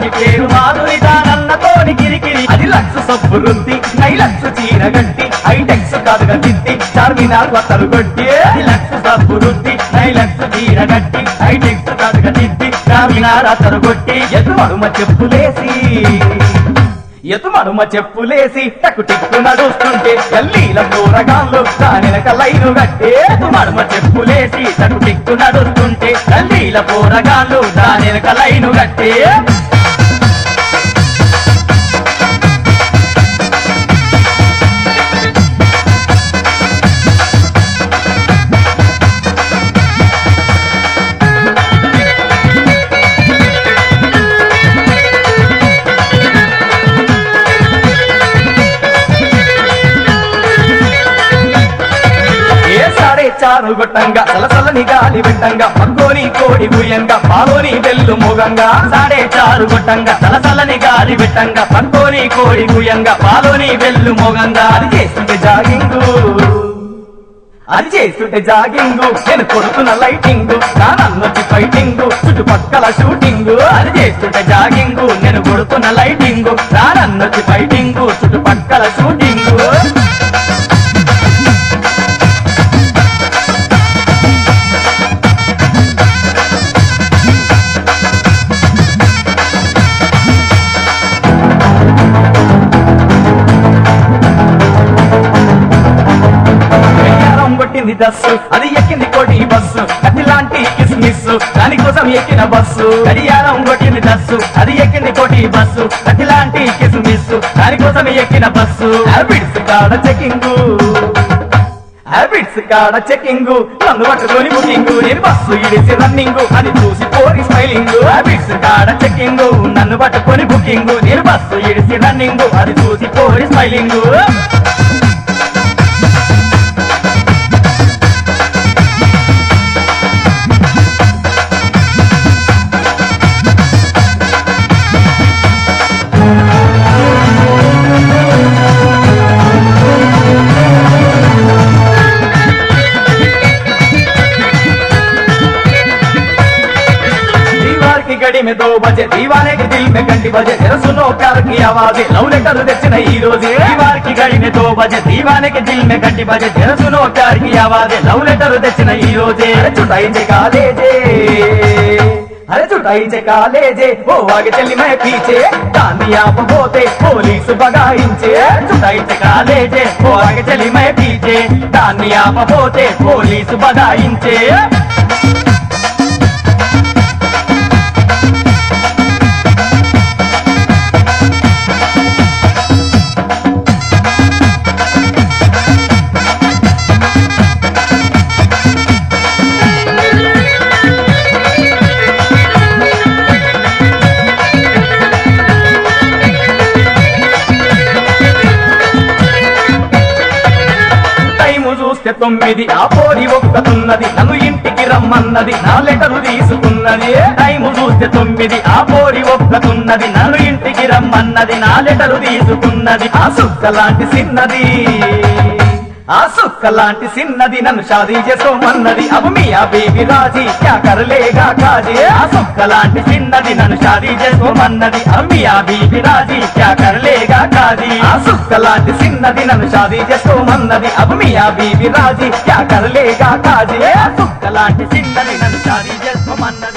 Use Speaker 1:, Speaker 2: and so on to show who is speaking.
Speaker 1: ఆమె పేరు మాధురి దానన్నతోని గిరిగిరి అది లక్ష సబ్బు రుద్ది నై లక్ష చీర గట్టి ఐటెక్స్ కాదుగా తిత్తి చార్మినార్ వత్తలు కొట్టి అది లక్ష సబ్బు రుద్ది నై లక్ష చీర గట్టి ఐటెక్స్ కాదుగా తిత్తి చార్మినార్ అతరు కొట్టి ఎదుమడుమ చెప్పులేసి ఎతుమడుమ చెప్పులేసి టకు టిక్కు నడుస్తుంటే గల్లీల కూరగాళ్ళు దానినక లైను గట్టే ఎతుమడుమ చెప్పులేసి టకు టిక్కు నడుస్తుంటే గల్లీల కూరగాళ్ళు దానినక లైను గట్టే ఏ సాడే చారు గొట్టంగా సలసలని గాలి వెట్టంగా పక్కోని కోడి గుయంగా పాలోని వెల్లు మొగంగా సాడే చారు గొట్టంగా సలసలని గాలి వెట్టంగా పక్కోని కోడి గుయంగా పాలోని వెల్లు మొగంగా అది చేస్తుంటే జాగింగు అది చేస్తుంటే జాగింగు నేను కొడుతున్న లైటింగ్ నా నన్నొచ్చి ఫైటింగ్ చుట్టుపక్కల షూటింగ్ అది చేస్తుంటే జాగింగు నేను కొడుతున్న లైటింగ్ నా నన్నొచ్చి ఫైటింగ్ చుట్టుపక్కల షూటింగ్ వెయ్యారం కొట్టింది దస్సు అది ఎక్కింది కోటి బస్సు అతిలాంటి కిస్మిస్ దానికోసం ఎక్కిన బస్సు గడియారం కొట్టింది దస్సు అది ఎక్కింది కోటి బస్సు అతిలాంటి కిస్మిస్ దానికోసం ఎక్కిన బస్సు హ్యాబిట్స్ కాడ చెకింగ్ హ్యాబిట్స్ కాడ చెకింగ్ నన్ను పట్టుకొని బుకింగ్ నేను బస్సు ఇడిసి రన్నింగ్ అది చూసి పోరి స్మైలింగ్ హ్యాబిట్స్ కాడ చెకింగ్ నన్ను పట్టుకొని బుకింగ్ నేను బస్సు ఇడిసి రన్నింగ్ అది చూసి పోరి స్మైలింగ్ दीवार की घड़ी में दो बजे दीवाने के दिल में घंटी बजे तेरा सुनो प्यार की आवाज लव लेटर తెచ్చిన ఈ రోజే दीवार की घड़ी में दो बजे दीवाने के दिल में घंटी बजे तेरा सुनो प्यार की आवाज लव लेटर తెచ్చిన ఈ రోజే అరే చుటాయించే కాలేజే అరే చుటాయించే కాలేజే ఓ ఆగే చెల్లి మే పీచే దాన్ని ఆపబోతే పోలీసు బగాయించే చుటాయించే కాలేజే ఓ ఆగే చెల్లి మే పీచే దాన్ని ఆపబోతే పోలీసు బగాయించే టైము చూస్తే తొమ్మిది ఆ పోరి ఒక్కతున్నది నన్ను ఇంటికి రమ్మన్నది నా లెటరు తీసుకున్నది టైము చూస్తే తొమ్మిది ఆ పోరి ఒక్కతున్నది నన్ను ఇంటికి రమ్మన్నది నా లెటరు తీసుకున్నది ఆ సుక్క లాంటి సిన్నది ఆ సుక్క లాంటి సిన్నది నన్ను షాదీ చేసుకోమన్నది అవు మీ ఆ బేబీ రాజీ క్యా కరలేగా కాజీ ఆ సుక్క లాంటి సిన్నది నన్ను షాదీ చేసుకోమన్నది అవు మీ ఆ బేబీ రాజీ క్యా కరలేగా కాజీ ఆ సుక్క లాంటి సిన్నది నన్ను షాదీ చేసుకోమన్నది అవు మీ ఆ బేబీ రాజీ క్యా కరలేగా కాజీ ఆ సుక్క లాంటి సిన్నది నన్ను షాదీ చేసుకోమన్నది